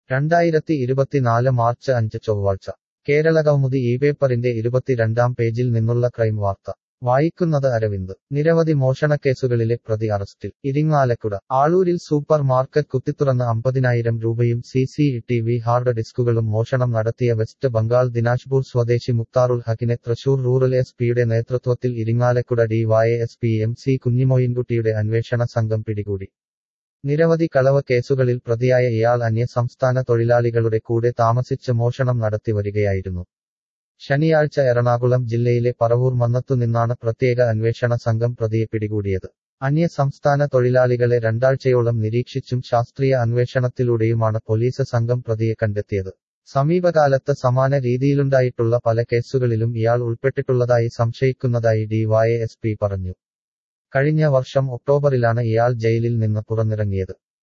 രണ്ടായിരത്തി ഇരുപത്തിനാല് മാർച്ച് അഞ്ച് ചൊവ്വാഴ്ച കേരളകൗമുദി ഈ പേപ്പറിന്റെ ഇരുപത്തിരണ്ടാം പേജിൽ നിന്നുള്ള ക്രൈം വാർത്ത വായിക്കുന്നത് അരവിന്ദ് നിരവധി മോഷണക്കേസുകളിലെ പ്രതി അറസ്റ്റിൽ ഇരിങ്ങാലക്കുട ആളൂരിൽ സൂപ്പർ മാർക്കറ്റ് കുത്തിത്തുറന്ന് അമ്പതിനായിരം രൂപയും C C T V hard ഡിസ്കുകളും മോഷണം നടത്തിയ വെസ്റ്റ് ബംഗാൾ ദിനാജ്പൂർ സ്വദേശി മുക്താറുൽ ഹക്കിനെ തൃശൂർ റൂറൽ എസ് പിയുടെ നേതൃത്വത്തിൽ Irinjalakuda D Y S P M C കുഞ്ഞിമോയിൻകുട്ടിയുടെ അന്വേഷണ സംഘം പിടികൂടി നിരവധി കളവ് കേസുകളിൽ പ്രതിയായ ഇയാൾ അന്യസംസ്ഥാന തൊഴിലാളികളുടെ കൂടെ താമസിച്ച് മോഷണം നടത്തിവരികയായിരുന്നു ശനിയാഴ്ച എറണാകുളം ജില്ലയിലെ പറവൂർ മന്നത്തു നിന്നാണ് പ്രത്യേക അന്വേഷണ സംഘം പ്രതിയെ പിടികൂടിയത് അന്യസംസ്ഥാന തൊഴിലാളികളെ രണ്ടാഴ്ചയോളം നിരീക്ഷിച്ചും ശാസ്ത്രീയ അന്വേഷണത്തിലൂടെയുമാണ് പോലീസ് സംഘം പ്രതിയെ കണ്ടെത്തിയത് സമീപകാലത്ത് സമാന രീതിയിലുണ്ടായിട്ടുള്ള പല കേസുകളിലും ഇയാൾ ഉൾപ്പെട്ടിട്ടുള്ളതായി സംശയിക്കുന്നതായി ഡിവൈഎസ്പി പറഞ്ഞു കഴിഞ്ഞ വർഷം ഒക്ടോബറിലാണ് ഇയാൾ ജയിലിൽ നിന്ന് പുറത്തിറങ്ങിയത്